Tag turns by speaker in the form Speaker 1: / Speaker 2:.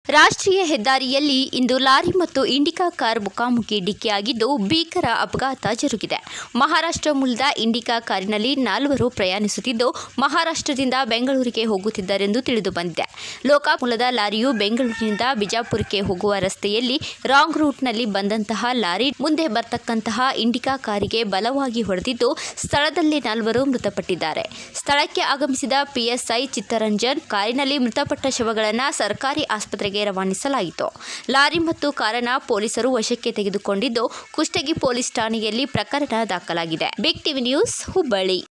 Speaker 1: ರಾಷ್ಟ್ರೀಯ ಹೆದ್ದಾರಿಯಲ್ಲಿ ಇಂದು ಲಾರಿ ಮತ್ತು ಇಂಡಿಕಾ ಕಾರ್ ಮುಖಾಮುಖಿ ಡಿಕ್ಕಿಯಾಗಿದ್ದು ಭೀಕರ ಅಪಘಾತ ಜರುಗಿದೆ ಮಹಾರಾಷ್ಟ್ರ ಮೂಲದ ಇಂಡಿಕಾ ಕಾರಿನಲ್ಲಿ ನಾಲ್ವರು ಪ್ರಯಾಣಿಸುತ್ತಿದ್ದು ಮಹಾರಾಷ್ಟ್ರದಿಂದ ಬೆಂಗಳೂರಿಗೆ ಹೋಗುತ್ತಿದ್ದರೆಂದು ತಿಳಿದು ಬಂದಿದೆ ಲೋಕಾ ಮೂಲದ ಲಾರಿಯು ಬೆಂಗಳೂರಿನಿಂದ ಬಿಜಾಪುರಕ್ಕೆ ಹೋಗುವ ರಸ್ತೆಯಲ್ಲಿ ರಾಂಗ್ ರೂಟ್ನಲ್ಲಿ ಬಂದಂತಹ ಲಾರಿ ಮುಂದೆ ಬರ್ತಕ್ಕಂತಹ ಇಂಡಿಕಾ ಕಾರಿಗೆ ಬಲವಾಗಿ ಹೊಡೆದಿದ್ದು ಸ್ಥಳದಲ್ಲಿ ನಾಲ್ವರು ಮೃತಪಟ್ಟಿದ್ದಾರೆ ಸ್ಥಳಕ್ಕೆ ಆಗಮಿಸಿದ ಪಿಎಸ್ಐ ಚಿತ್ತರಂಜನ್ ಕಾರಿನಲ್ಲಿ ಮೃತಪಟ್ಟ ಶವಗಳನ್ನು ಸರ್ಕಾರಿ ಆಸ್ಪತ್ರೆಗೆ ರವಾನಿಸಲಾಯಿತು ಲಾರಿ ಮತ್ತು ಕಾರನ್ನ ಪೊಲೀಸರು ವಶಕ್ಕೆ ತೆಗೆದುಕೊಂಡಿದ್ದು ಕುಷ್ಟಗಿ ಪೊಲೀಸ್ ಠಾಣೆಯಲ್ಲಿ ಪ್ರಕರಣ ದಾಖಲಾಗಿದೆ ಬಿಗ್ ಟಿವಿ ನ್ಯೂಸ್ ಹುಬ್ಬಳ್ಳಿ